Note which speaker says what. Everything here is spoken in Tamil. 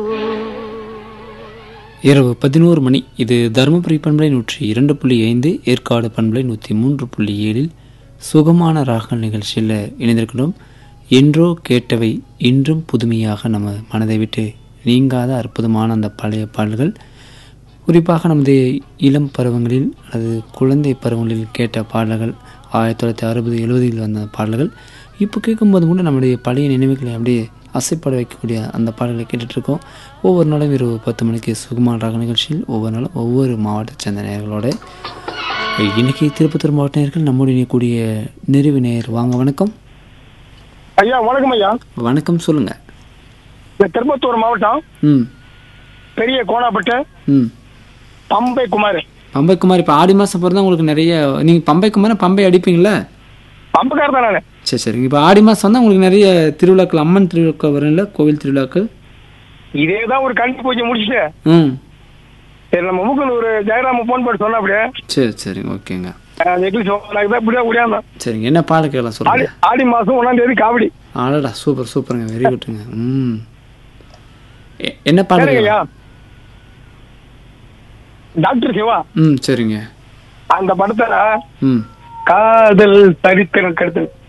Speaker 1: இரவு பதினோரு மணி இது தருமபுரி பண்பலை நூற்றி இரண்டு புள்ளி ஐந்து ஏற்காடு பண்பலை நூற்றி மூன்று புள்ளி ஏழில் சுகமான ராகங்கள் நிகழ்ச்சியில் இணைந்திருக்கிறோம் என்றோ கேட்டவை இன்றும் புதுமையாக நம்ம மனதை விட்டு நீங்காத அற்புதமான அந்த பழைய பாடல்கள் குறிப்பாக நமது இளம் பருவங்களில் அல்லது குழந்தை பருவங்களில் கேட்ட பாடல்கள் ஆயிரத்தி தொள்ளாயிரத்தி அறுபது எழுபதில் வந்த பாடல்கள் இப்போ கேட்கும்போது கூட நம்முடைய பழைய நினைவுகளை அப்படியே அசைப்பட வைக்கக்கூடிய அந்த பாடல்களை கேட்டுட்ருக்கோம் ஒவ்வொரு நாளும் இரவு பத்து மணிக்கு சுகுமார் ராக நிகழ்ச்சியில் ஒவ்வொரு நாளும் ஒவ்வொரு மாவட்ட சேர்ந்த நேயர்களோட இன்னைக்கு திருப்பத்தூர் மாவட்ட நேயர்கள் நம்முடைய இணையக்கூடிய நிறைவு நேயர் வாங்க வணக்கம்
Speaker 2: ஐயா வணக்கம் ஐயா
Speaker 1: வணக்கம் சொல்லுங்கள்
Speaker 2: இந்த திருப்பத்தூர் மாவட்டம்
Speaker 1: ம்
Speaker 2: பெரிய கோணாப்பட்டு
Speaker 1: ம்
Speaker 2: பம்பை குமார்
Speaker 1: பம்பை குமார் இப்போ ஆடி மாதம் பிறந்தா உங்களுக்கு நிறைய நீங்கள் பம்பை குமார் பம்பை அடிப்பீங்களா
Speaker 2: பம்பக்கார் தான் நான்
Speaker 1: சரி சரி இப்போ ஆடி மாதம் வந்தால் உங்களுக்கு நிறைய திருவிழாக்கள் அம்மன் திருவிழாக்கள் வரும்ல கோவில் திருவிழாக்கள்
Speaker 2: இதே தான் ஒரு கணக்கு பூஜை முடிச்சுட்டு
Speaker 1: ம்
Speaker 2: சரி நம்ம மூக்கன் ஒரு ஜெயராம ஃபோன் பண்ணி சொன்னா அப்படியே
Speaker 1: சரி சரி ஓகேங்க
Speaker 2: நெக்லஸ் எனக்கு தான் இப்படியே முடியாம
Speaker 1: சரிங்க என்ன பாட கேட்கலாம்
Speaker 2: ஆடி
Speaker 1: சொல்லுங்க
Speaker 2: ஆடி மாசம் ஒன்னாம் தேதி காவடி
Speaker 1: ஆடடா சூப்பர் சூப்பருங்க வெரி குட்ங்க ம் எ- என்ன பாட
Speaker 2: சரிங்க ஐயா
Speaker 1: கேட்கலாம்
Speaker 2: டாக்டர் சிவா
Speaker 1: ம் சரிங்க
Speaker 2: அந்த படத்துல
Speaker 1: ம்
Speaker 2: காதல் சரித்திரம் கெடுத்து